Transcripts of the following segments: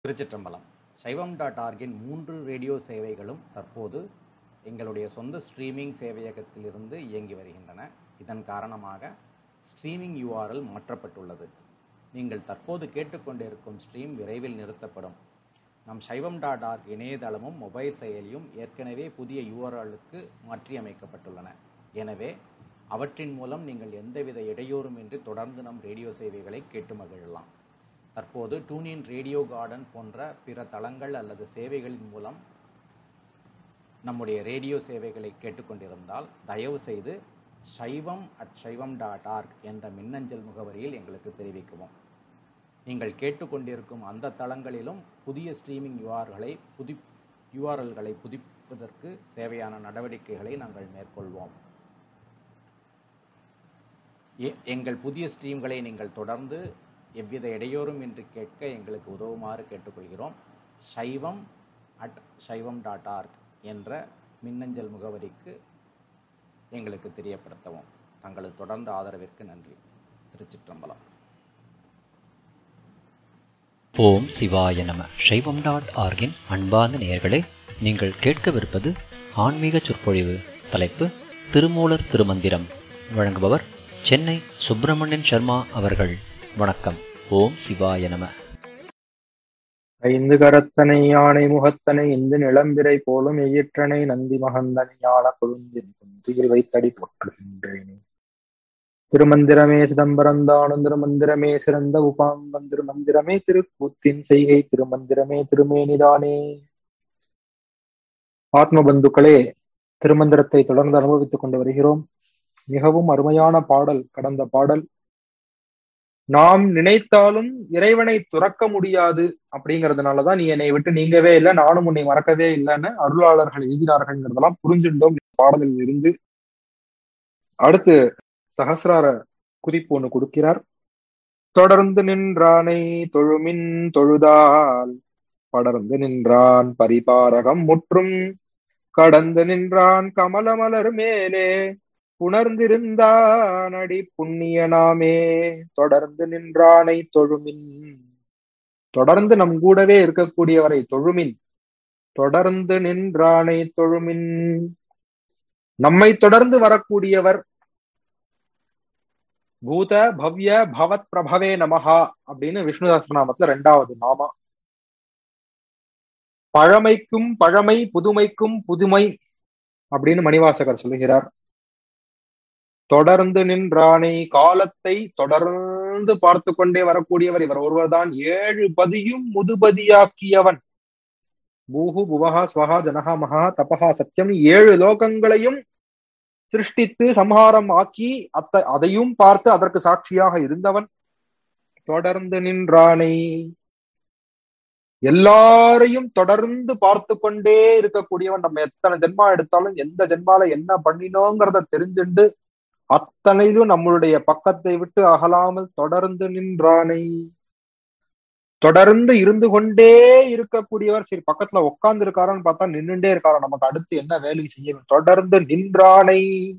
திருச்சிற்றம்பலம் சைவம் டாட் ஆர்கின் மூன்று ரேடியோ சேவைகளும் தற்போது எங்களுடைய சொந்த ஸ்ட்ரீமிங் சேவையகத்திலிருந்து இயங்கி வருகின்றன இதன் காரணமாக ஸ்ட்ரீமிங் யூஆர்எல் மாற்றப்பட்டுள்ளது நீங்கள் தற்போது கேட்டுக்கொண்டிருக்கும் ஸ்ட்ரீம் விரைவில் நிறுத்தப்படும் நம் சைவம் டாட் ஆர்க் இணையதளமும் மொபைல் செயலியும் ஏற்கனவே புதிய யூஆர்எல்லுக்கு மாற்றியமைக்கப்பட்டுள்ளன எனவே அவற்றின் மூலம் நீங்கள் எந்தவித இடையூறுமின்றி தொடர்ந்து நம் ரேடியோ சேவைகளை கேட்டு மகிழலாம் தற்போது டூனின் ரேடியோ கார்டன் போன்ற பிற தளங்கள் அல்லது சேவைகளின் மூலம் நம்முடைய ரேடியோ சேவைகளை கேட்டுக்கொண்டிருந்தால் தயவு செய்து சைவம் அட் சைவம் டாட் ஆர்க் என்ற மின்னஞ்சல் முகவரியில் எங்களுக்கு தெரிவிக்கவும் நீங்கள் கேட்டுக்கொண்டிருக்கும் அந்த தளங்களிலும் புதிய ஸ்ட்ரீமிங் யூஆர்களை புதி யூஆர்எல்களை புதுப்பிப்பதற்கு தேவையான நடவடிக்கைகளை நாங்கள் மேற்கொள்வோம் எ- எங்கள் புதிய ஸ்ட்ரீம்களை நீங்கள் தொடர்ந்து எவ்வித இடையூறும் இன்றி கேட்க எங்களுக்கு உதவுமாறு கேட்டுக்கொள்கிறோம் சைவம் அட் சைவம் டாட் ஆர்க் என்ற மின்னஞ்சல் முகவரிக்கு எங்களுக்கு தெரியப்படுத்தவும் தங்களது தொடர்ந்த ஆதரவிற்கு நன்றி திருச்சிற்றம்பலம் ஓம் சிவாய நம சைவம் டாட் ஆர்கின் அன்பார்ந்த நேயர்களே நீங்கள் கேட்கவிருப்பது ஆன்மீக சொற்பொழிவு தலைப்பு திருமூலர் திருமந்திரம் வழங்குபவர் சென்னை சுப்பிரமணியன் சர்மா அவர்கள் வணக்கம் ஓம் சிவாய நம ஐந்து கரத்தனை யானை முகத்தனை இந்த நிலம்பிரை போலும் எயிற்றனை நந்தி மகந்தனை ஞான கொழுந்தின் குந்தியில் வைத்தடி போற்றுகின்றேனே திருமந்திரமே சிதம்பரந்தானும் திருமந்திரமே சிறந்த உபாங்கம் திருமந்திரமே திருக்கூத்தின் செய்கை திருமந்திரமே திருமேனிதானே ஆத்ம பந்துக்களே திருமந்திரத்தை தொடர்ந்து அனுபவித்துக் கொண்டு வருகிறோம் மிகவும் அருமையான பாடல் கடந்த பாடல் நாம் நினைத்தாலும் இறைவனை துறக்க முடியாது அப்படிங்கறதுனாலதான் நீ என்னை விட்டு நீங்கவே இல்லை நானும் உன்னை மறக்கவே இல்லைன்னு அருளாளர்கள் எழுதினார்கள்ங்கிறதெல்லாம் புரிஞ்சுட்டோம் இந்த பாடலில் இருந்து அடுத்து சகசிரார குறிப்பு ஒண்ணு கொடுக்கிறார் தொடர்ந்து நின்றானை தொழுமின் தொழுதால் படர்ந்து நின்றான் பரிபாரகம் முற்றும் கடந்து நின்றான் கமலமலர் மேலே புணர்ந்திருந்தான் அடி புண்ணியனாமே தொடர்ந்து நின்றானை தொழுமின் தொடர்ந்து நம் கூடவே இருக்கக்கூடியவரை தொழுமின் தொடர்ந்து நின்றானை தொழுமின் நம்மை தொடர்ந்து வரக்கூடியவர் பூத பவ்ய பவத் பிரபவே நமஹா அப்படின்னு விஷ்ணு சஹஸ்ரநாமத்துல ரெண்டாவது நாமா பழமைக்கும் பழமை புதுமைக்கும் புதுமை அப்படின்னு மணிவாசகர் சொல்லுகிறார் தொடர்ந்து நின்றானை காலத்தை தொடர்ந்து பார்த்து கொண்டே வரக்கூடியவர் இவர் ஒருவர்தான் ஏழு பதியும் முதுபதியாக்கியவன் பூஹு புவஹா ஸ்வஹா ஜனஹா மகா தபஹா சத்தியம் ஏழு லோகங்களையும் சிருஷ்டித்து சம்ஹாரம் ஆக்கி அத்த அதையும் பார்த்து அதற்கு சாட்சியாக இருந்தவன் தொடர்ந்து நின்றானை எல்லாரையும் தொடர்ந்து பார்த்து கொண்டே இருக்கக்கூடியவன் நம்ம எத்தனை ஜென்மா எடுத்தாலும் எந்த ஜென்மால என்ன பண்ணினோங்கிறத தெரிஞ்சுண்டு அத்தனையிலும் நம்மளுடைய பக்கத்தை விட்டு அகலாமல் தொடர்ந்து நின்றானை தொடர்ந்து இருந்து கொண்டே இருக்கக்கூடியவர் சரி பக்கத்துல உட்கார்ந்து இருக்காரான்னு பார்த்தா நின்னுட்டே இருக்காரா நமக்கு அடுத்து என்ன வேலை செய்ய வேண்டும்? தொடர்ந்து நின்றானை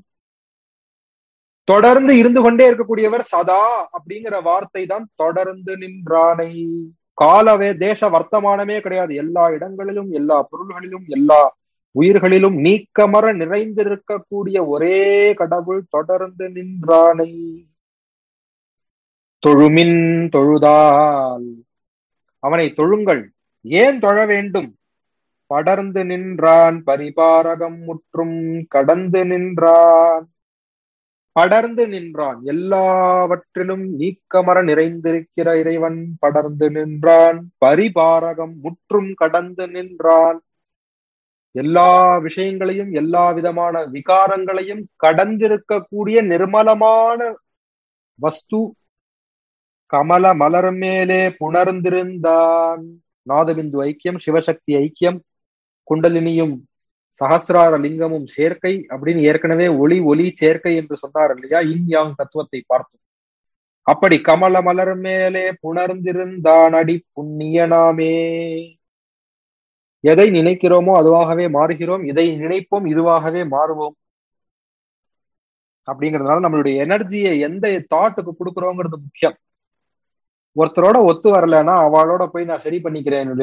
தொடர்ந்து இருந்து கொண்டே இருக்கக்கூடியவர் சதா அப்படிங்கிற வார்த்தை தான் தொடர்ந்து நின்றானை காலவே தேச வர்த்தமானமே கிடையாது எல்லா இடங்களிலும் எல்லா பொருள்களிலும் எல்லா உயிர்களிலும் நீக்கமர நிறைந்திருக்கக்கூடிய ஒரே கடவுள் தொடர்ந்து நின்றானை தொழுமின் தொழுதால் அவனை தொழுங்கள் ஏன் தொழ வேண்டும் படர்ந்து நின்றான் பரிபாரகம் முற்றும் கடந்து நின்றான் படர்ந்து நின்றான் எல்லாவற்றிலும் நீக்கமர நிறைந்திருக்கிற இறைவன் படர்ந்து நின்றான் பரிபாரகம் முற்றும் கடந்து நின்றான் எல்லா விஷயங்களையும் எல்லா விதமான விகாரங்களையும் கடந்திருக்கக்கூடிய நிர்மலமான வஸ்து கமல மலர் மேலே புணர்ந்திருந்தான் நாதபிந்து ஐக்கியம் சிவசக்தி ஐக்கியம் குண்டலினியும் சகசிரார லிங்கமும் சேர்க்கை அப்படின்னு ஏற்கனவே ஒளி ஒளி சேர்க்கை என்று சொன்னார் இல்லையா இன் யாங் தத்துவத்தை பார்த்தோம் அப்படி கமல மலர் மேலே புணர்ந்திருந்தான் அடி புண்ணியனாமே எதை நினைக்கிறோமோ அதுவாகவே மாறுகிறோம் இதை நினைப்போம் இதுவாகவே மாறுவோம் அப்படிங்கறதுனால நம்மளுடைய எனர்ஜியை எந்த தாட்டுக்கு கொடுக்குறோங்கிறது முக்கியம் ஒருத்தரோட ஒத்து வரலைன்னா அவளோட போய் நான் சரி பண்ணிக்கிறேன் என்னுடைய